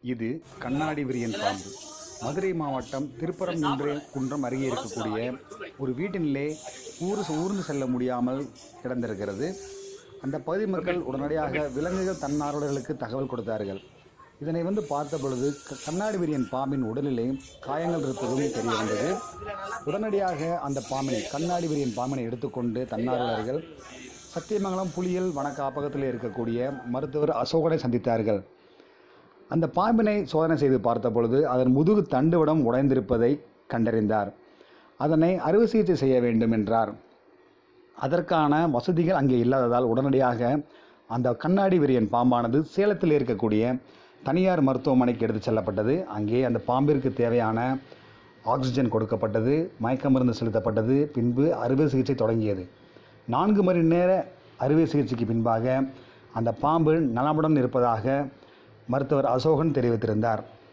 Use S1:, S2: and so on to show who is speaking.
S1: இது கண்ணாடி விரியன் பாம்பு மதுரை மாவட்டம் திருப்பரங்குன்ற குன்றம் அருகே இருக்கக்கூடிய ஒரு வீட்டினிலே ஊர் ஊர்ந்து செல்ல முடியாமல் கிடந்திருக்கிறது அந்த பகுதி மக்கள் உடனடியாக விலங்குகள் தன்னார்வலர்களுக்கு தகவல் கொடுத்தார்கள் இதனை வந்து பார்த்த பொழுது க- கண்ணாடி விரியன் பாம்பின் உடலிலே காயங்கள் இருப்பதும் தெரிய வந்தது உடனடியாக அந்த பாம்பினை கண்ணாடி விரியன் பாம்பினை எடுத்துக்கொண்டு தன்னார்வலர்கள் சத்தியமங்கலம் புலியல் வன காப்பகத்தில் இருக்கக்கூடிய மருத்துவர் அசோகனை சந்தித்தார்கள் அந்த பாம்பினை சோதனை செய்து பார்த்த பொழுது அதன் முதுகு தண்டுவடம் உடைந்திருப்பதை கண்டறிந்தார் அதனை அறுவை சிகிச்சை செய்ய வேண்டும் என்றார் அதற்கான வசதிகள் அங்கே இல்லாததால் உடனடியாக அந்த கண்ணாடி விரியன் பாம்பானது சேலத்தில் இருக்கக்கூடிய தனியார் மருத்துவமனைக்கு எடுத்துச் செல்லப்பட்டது அங்கே அந்த பாம்பிற்கு தேவையான ஆக்சிஜன் கொடுக்கப்பட்டது மயக்க மருந்து செலுத்தப்பட்டது பின்பு அறுவை சிகிச்சை தொடங்கியது நான்கு மணி நேர அறுவை சிகிச்சைக்கு பின்பாக அந்த பாம்பு நலமுடன் இருப்பதாக மருத்துவர் அசோகன் தெரிவித்திருந்தார்